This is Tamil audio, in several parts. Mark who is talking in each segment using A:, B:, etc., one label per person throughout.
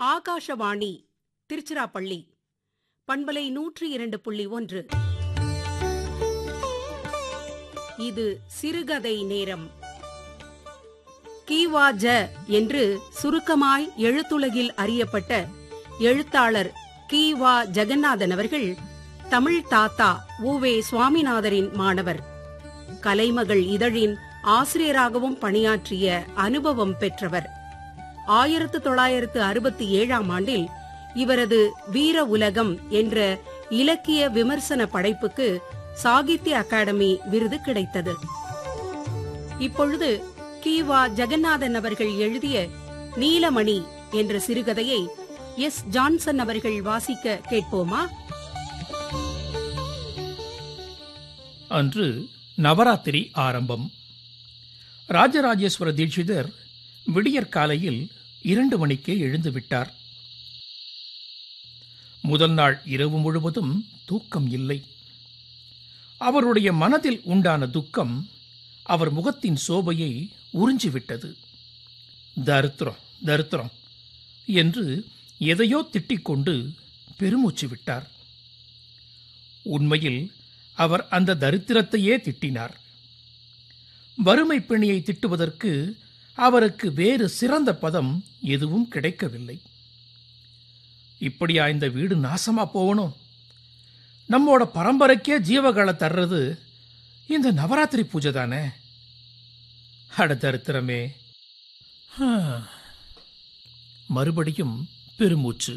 A: ஆகாஷவாணி திருச்சிராப்பள்ளி பண்பலை நூற்றி இரண்டு புள்ளி ஒன்று இது சிறுகதை நேரம் கீவா ஜ என்று சுருக்கமாய் எழுத்துலகில் அறியப்பட்ட எழுத்தாளர் கி வா ஜெகநாதன் அவர்கள் தமிழ் தாத்தா உவே சுவாமிநாதரின் மாணவர் கலைமகள் இதழின் ஆசிரியராகவும் பணியாற்றிய அனுபவம் பெற்றவர் ஆயிரத்து தொள்ளாயிரத்து அறுபத்தி ஏழாம் ஆண்டில் இவரது வீர உலகம் என்ற இலக்கிய விமர்சன படைப்புக்கு சாகித்ய அகாடமி விருது கிடைத்தது இப்பொழுது கீவா ஜெகநாதன் அவர்கள் எழுதிய நீலமணி என்ற சிறுகதையை எஸ் ஜான்சன் அவர்கள் வாசிக்க கேட்போமா
B: அன்று நவராத்திரி ஆரம்பம் ராஜராஜேஸ்வர தீட்சிதர் விடியற்காலையில் இரண்டு மணிக்கே எழுந்து விட்டார் முதல் நாள் இரவு முழுவதும் தூக்கம் இல்லை அவருடைய மனதில் உண்டான துக்கம் அவர் முகத்தின் சோபையை உறிஞ்சிவிட்டது தரித்திரம் தரித்திரம் என்று எதையோ திட்டிக்கொண்டு பெருமூச்சு விட்டார் உண்மையில் அவர் அந்த தரித்திரத்தையே திட்டினார் வறுமை பிணியை திட்டுவதற்கு அவருக்கு வேறு சிறந்த பதம் எதுவும் கிடைக்கவில்லை இப்படியா இந்த வீடு நாசமா போகணும் நம்மோட பரம்பரைக்கே ஜீவகளை தர்றது இந்த நவராத்திரி பூஜை தானே அட தரித்திரமே ஹா. மறுபடியும் பெருமூச்சு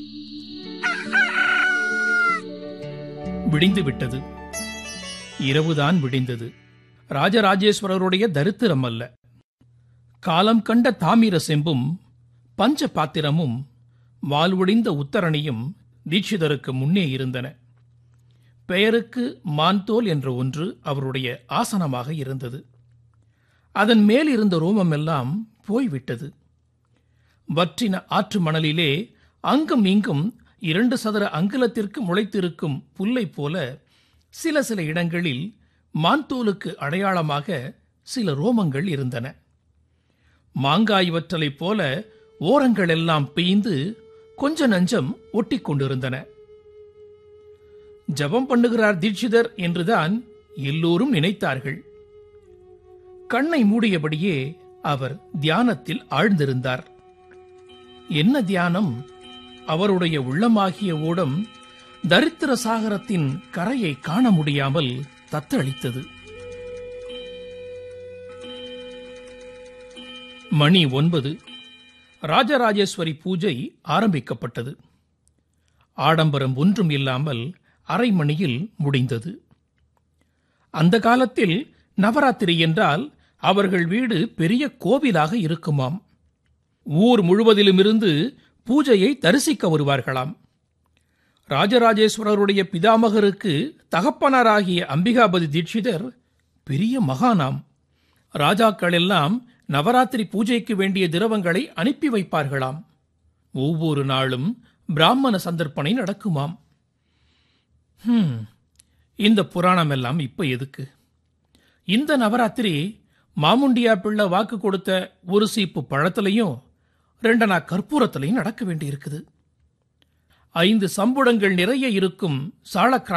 B: விடிந்து விட்டது இரவுதான் விடிந்தது ராஜராஜேஸ்வரருடைய தரித்திரம் அல்ல காலம் கண்ட தாமிர செம்பும் பஞ்ச பாத்திரமும் வாழ்வொடிந்த உத்தரணியும் தீட்சிதருக்கு முன்னே இருந்தன பெயருக்கு மான்தோல் என்ற ஒன்று அவருடைய ஆசனமாக இருந்தது அதன் மேல் இருந்த ரோமமெல்லாம் போய்விட்டது வற்றின ஆற்று மணலிலே அங்கும் இங்கும் இரண்டு சதுர அங்குலத்திற்கு முளைத்திருக்கும் புல்லைப் போல சில சில இடங்களில் மான்தோலுக்கு அடையாளமாக சில ரோமங்கள் இருந்தன மாங்காய் வற்றலைப் போல ஓரங்கள் எல்லாம் பெய்ந்து கொஞ்ச நஞ்சம் ஒட்டிக் கொண்டிருந்தன ஜபம் பண்ணுகிறார் தீட்சிதர் என்றுதான் எல்லோரும் நினைத்தார்கள் கண்ணை மூடியபடியே அவர் தியானத்தில் ஆழ்ந்திருந்தார் என்ன தியானம் அவருடைய உள்ளமாகிய ஓடம் தரித்திர சாகரத்தின் கரையை காண முடியாமல் தத்தளித்தது மணி ஒன்பது ராஜராஜேஸ்வரி பூஜை ஆரம்பிக்கப்பட்டது ஆடம்பரம் ஒன்றும் இல்லாமல் அரை மணியில் முடிந்தது அந்த காலத்தில் நவராத்திரி என்றால் அவர்கள் வீடு பெரிய கோவிலாக இருக்குமாம் ஊர் முழுவதிலுமிருந்து பூஜையை தரிசிக்க வருவார்களாம் ராஜராஜேஸ்வரருடைய பிதாமகருக்கு தகப்பனாராகிய அம்பிகாபதி தீட்சிதர் பெரிய மகானாம் ராஜாக்கள் எல்லாம் நவராத்திரி பூஜைக்கு வேண்டிய திரவங்களை அனுப்பி வைப்பார்களாம் ஒவ்வொரு நாளும் பிராமண சந்தர்ப்பணை நடக்குமாம் ஹம், இந்த புராணம் எல்லாம் இப்ப எதுக்கு இந்த நவராத்திரி மாமுண்டியா பிள்ளை வாக்கு கொடுத்த ஒரு சீப்பு பழத்திலையும் ரெண்டனா கற்பூரத்திலையும் நடக்க வேண்டியிருக்குது ஐந்து சம்புடங்கள் நிறைய இருக்கும் சாளக்கிராம